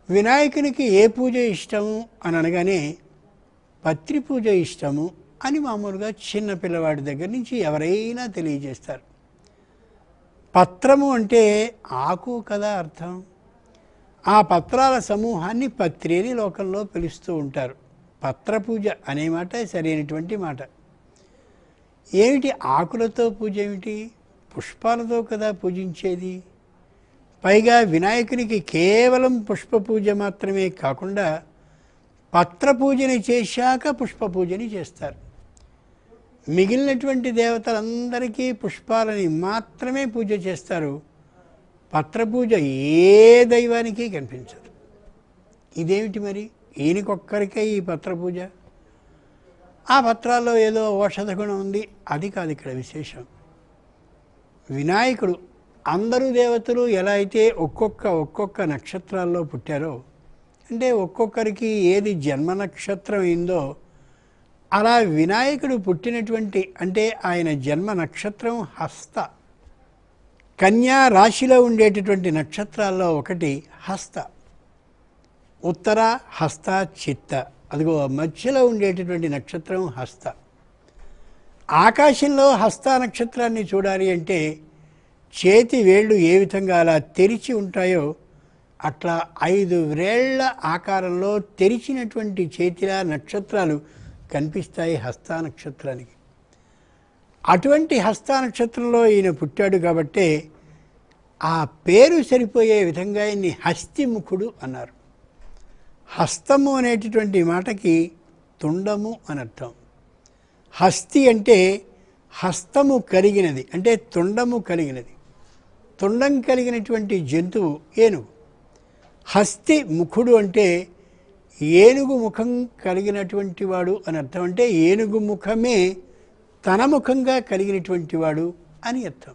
వినాయకునికి ఏ పూజ ఇష్టము అని అనగానే పత్రి పూజ ఇష్టము అని మామూలుగా చిన్న పిల్లవాడి దగ్గర నుంచి ఎవరైనా తెలియజేస్తారు పత్రము అంటే ఆకు కదా అర్థం ఆ పత్రాల సమూహాన్ని పత్రి అని లోకంలో పిలుస్తూ ఉంటారు పత్ర పూజ అనే మాట సరైనటువంటి మాట ఏమిటి ఆకులతో పూజ ఏమిటి పుష్పాలతో కదా పూజించేది పైగా వినాయకునికి కేవలం పుష్ప పూజ మాత్రమే కాకుండా పత్ర పూజని చేశాక పుష్ప పూజని చేస్తారు మిగిలినటువంటి దేవతలందరికీ పుష్పాలని మాత్రమే పూజ చేస్తారు పత్ర పూజ ఏ దైవానికి కనిపించదు ఇదేమిటి మరి ఈయనకొక్కరికే ఈ పత్ర పూజ ఆ పత్రాల్లో ఏదో ఔషధ గుణం ఉంది అది కాదు ఇక్కడ విశేషం వినాయకుడు అందరూ దేవతలు ఎలా అయితే ఒక్కొక్క ఒక్కొక్క నక్షత్రాల్లో పుట్టారో అంటే ఒక్కొక్కరికి ఏది జన్మ నక్షత్రం అయిందో అలా వినాయకుడు పుట్టినటువంటి అంటే ఆయన జన్మ నక్షత్రం హస్త కన్యా రాశిలో ఉండేటటువంటి నక్షత్రాల్లో ఒకటి హస్త ఉత్తర హస్త చిత్త అదిగో మధ్యలో ఉండేటటువంటి నక్షత్రం హస్త ఆకాశంలో హస్త నక్షత్రాన్ని చూడాలి అంటే చేతి వేళ్ళు ఏ విధంగా అలా తెరిచి ఉంటాయో అట్లా ఐదు వేళ్ల ఆకారంలో తెరిచినటువంటి చేతిలా నక్షత్రాలు కనిపిస్తాయి హస్త నక్షత్రానికి అటువంటి హస్త నక్షత్రంలో ఈయన పుట్టాడు కాబట్టే ఆ పేరు సరిపోయే విధంగా ఈయన్ని హస్తిముఖుడు అన్నారు హస్తము అనేటటువంటి మాటకి తుండము అని అర్థం హస్తి అంటే హస్తము కలిగినది అంటే తుండము కలిగినది తుండం కలిగినటువంటి జంతువు ఏనుగు హస్తి ముఖుడు అంటే ఏనుగు ముఖం కలిగినటువంటి వాడు అని అర్థం అంటే ఏనుగు ముఖమే తన ముఖంగా కలిగినటువంటి వాడు అని అర్థం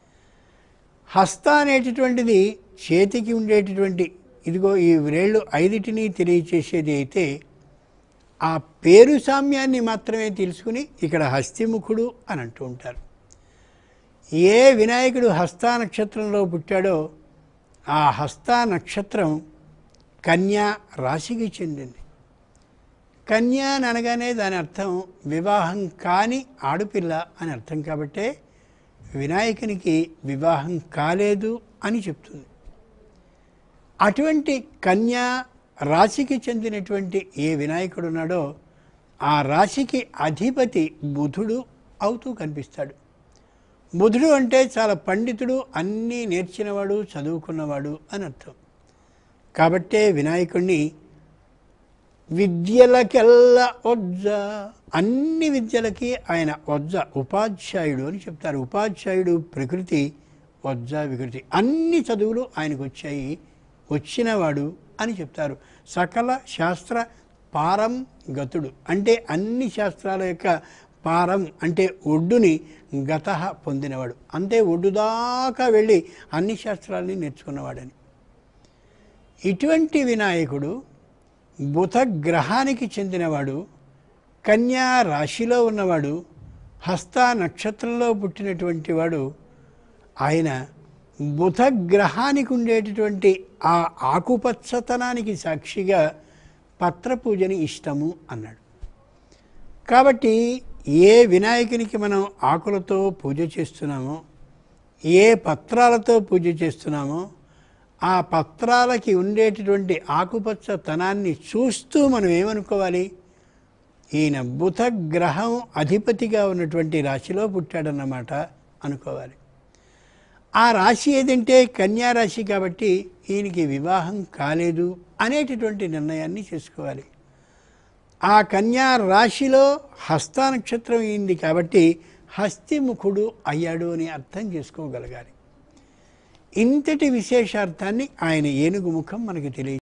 హస్త అనేటటువంటిది చేతికి ఉండేటటువంటి ఇదిగో ఈ వ్రేళ్ళు ఐదిటిని తెలియచేసేది అయితే ఆ పేరు సామ్యాన్ని మాత్రమే తెలుసుకుని ఇక్కడ హస్తిముఖుడు అని అంటూ ఉంటారు ఏ వినాయకుడు హస్త నక్షత్రంలో పుట్టాడో ఆ హస్త నక్షత్రం కన్యా రాశికి చెందింది కన్య అని అనగానే దాని అర్థం వివాహం కాని ఆడపిల్ల అని అర్థం కాబట్టే వినాయకునికి వివాహం కాలేదు అని చెప్తుంది అటువంటి కన్యా రాశికి చెందినటువంటి ఏ వినాయకుడు ఉన్నాడో ఆ రాశికి అధిపతి బుధుడు అవుతూ కనిపిస్తాడు బుధుడు అంటే చాలా పండితుడు అన్నీ నేర్చినవాడు చదువుకున్నవాడు అని అర్థం కాబట్టే వినాయకుడిని విద్యలకెల్లా వజ్జ అన్ని విద్యలకి ఆయన వజ్జ ఉపాధ్యాయుడు అని చెప్తారు ఉపాధ్యాయుడు ప్రకృతి వజ్జ వికృతి అన్ని చదువులు ఆయనకు వచ్చాయి వచ్చినవాడు అని చెప్తారు సకల శాస్త్ర పారం గతుడు అంటే అన్ని శాస్త్రాల యొక్క పారం అంటే ఒడ్డుని గత పొందినవాడు అంటే ఒడ్డు దాకా వెళ్ళి అన్ని శాస్త్రాలని నేర్చుకున్నవాడని ఇటువంటి వినాయకుడు బుధ గ్రహానికి చెందినవాడు కన్యా రాశిలో ఉన్నవాడు హస్త నక్షత్రంలో పుట్టినటువంటి వాడు ఆయన బుధ గ్రహానికి ఉండేటటువంటి ఆ ఆకుపచ్చతనానికి సాక్షిగా పత్రపూజని ఇష్టము అన్నాడు కాబట్టి ఏ వినాయకునికి మనం ఆకులతో పూజ చేస్తున్నామో ఏ పత్రాలతో పూజ చేస్తున్నామో ఆ పత్రాలకి ఉండేటటువంటి ఆకుపచ్చతనాన్ని చూస్తూ మనం ఏమనుకోవాలి ఈయన బుధ గ్రహం అధిపతిగా ఉన్నటువంటి రాశిలో పుట్టాడన్నమాట అనుకోవాలి ఆ రాశి ఏదంటే కన్యా రాశి కాబట్టి ఈయనకి వివాహం కాలేదు అనేటటువంటి నిర్ణయాన్ని చేసుకోవాలి ఆ కన్యా రాశిలో హస్త నక్షత్రం అయింది కాబట్టి హస్తిముఖుడు అయ్యాడు అని అర్థం చేసుకోగలగాలి ఇంతటి విశేషార్థాన్ని ఆయన ఏనుగు ముఖం మనకి తెలియ